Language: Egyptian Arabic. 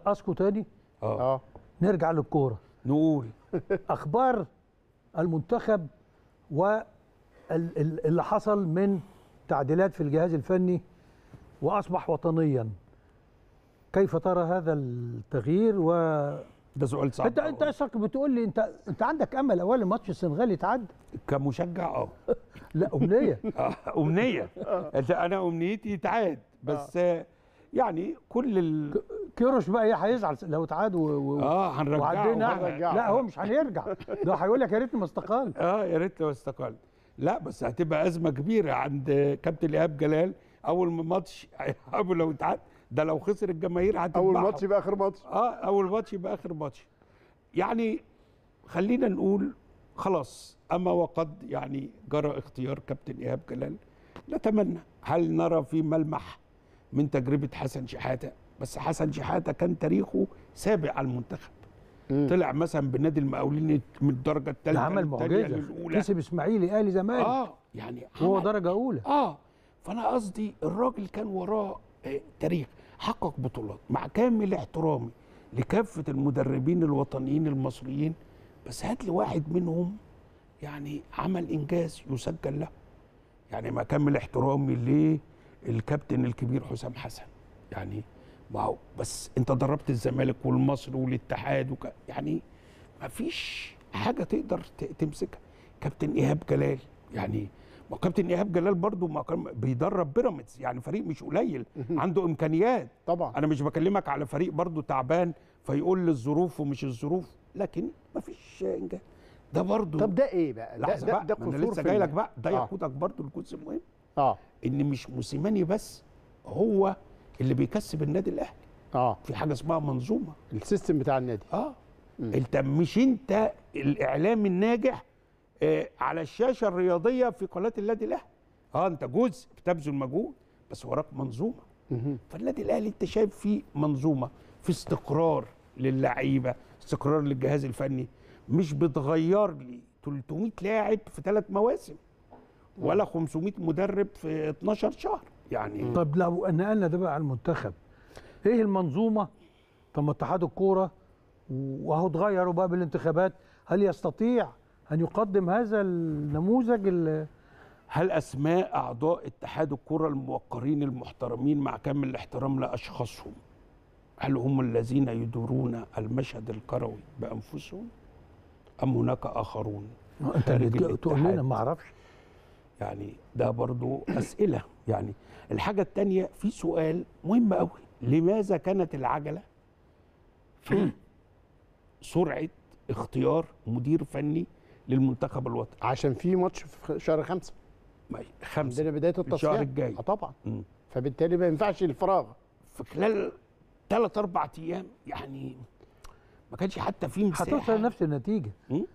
ارقصكم تاني اه اه نرجع للكوره نقول اخبار المنتخب واللي حصل من تعديلات في الجهاز الفني واصبح وطنيا كيف ترى هذا التغيير و ده سؤال صعب انت انت أوي. اصلك بتقول لي انت انت عندك امل اول ماتش السنغال يتعدى كمشجع اه لا امنيه آه، امنيه أنت- انا امنيتي يتعاد بس آه، يعني كل ال... كيروش بقى ايه هيزعل لو اتعاد و... و... اه هنرجعه وعدينا بقى. احنا هنرجعه. لا هو مش هيرجع ده هيقول لك يا ريتني ما استقال اه يا ريت لو استقال لا بس هتبقى ازمه كبيره عند كابتن ايهاب جلال اول ما ماتش هيلعبوا لو اتعاد ده لو خسر الجماهير هتذبحه اول ماتش يبقى اخر ماتش اه اول ماتش يبقى اخر ماتش يعني خلينا نقول خلاص اما وقد يعني جرى اختيار كابتن ايهاب جلال نتمنى هل نرى في ملمح من تجربه حسن شحاته بس حسن شحاته كان تاريخه سابق على المنتخب مم. طلع مثلا بنادي المقاولين من الدرجه ده الثالثه عمل معجزه للاولى كسب اسماعيلي اهلي زمان اه يعني وهو عمل- درجه اولى اه فانا قصدي الراجل كان وراه آه، تاريخ حقق بطولات مع كامل احترامي لكافه المدربين الوطنيين المصريين بس هات لي واحد منهم يعني عمل انجاز يسجل له يعني مع كامل احترامي للكابتن الكبير حسام حسن يعني ما هو بس انت دربت الزمالك والمصري والاتحاد وك يعني ما فيش حاجه تقدر ت- تمسكها كابتن ايهاب جلال يعني ما كابتن ايهاب جلال برضو ما كان بيدرب بيراميدز يعني فريق مش قليل عنده امكانيات طبعا انا مش بكلمك على فريق برضو تعبان فيقول لي الظروف ومش الظروف لكن ما فيش انجاز ده برضو طب ده ايه بقى ده لحظه ده, بقى ده ما انا قصور لسه في جاي لك ال- بقى ده آه. يقودك برضو الجزء المهم اه ان مش موسيماني بس هو اللي بيكسب النادي الاهلي اه في حاجه اسمها منظومه السيستم بتاع النادي اه مم. انت مش انت الاعلام الناجح آه على الشاشه الرياضيه في قناه النادي الاهلي اه انت جزء بتبذل مجهود بس وراك منظومه مهم. فالنادي الاهلي انت شايف فيه منظومه في استقرار للعيبه استقرار للجهاز الفني مش بتغير لي 300 لاعب في ثلاث مواسم ولا 500 مدرب في 12 شهر يعني طب لو نقلنا ده بقى على المنتخب ايه المنظومه طب ما اتحاد الكوره وهو اتغيروا بقى بالانتخابات هل يستطيع ان يقدم هذا النموذج ال- هل اسماء اعضاء اتحاد الكره الموقرين المحترمين مع كامل الاحترام لاشخاصهم هل هم الذين يدورون المشهد الكروي بانفسهم ام هناك اخرون انت اللي خارج تقول لنا الاتحاد؟ ما اعرفش يعني ده برضو اسئله يعني الحاجه الثانيه في سؤال مهم قوي لماذا كانت العجله في سرعه اختيار مدير فني للمنتخب الوطني عشان في ماتش في شهر خمسة ما- خمسه عندنا بدايه الشهر التصفيات الجاي. اه طبعا مم. فبالتالي ما ينفعش الفراغ في خلال ثلاث اربع ايام يعني ما كانش حتى في مساحه هتوصل لنفس النتيجه مم؟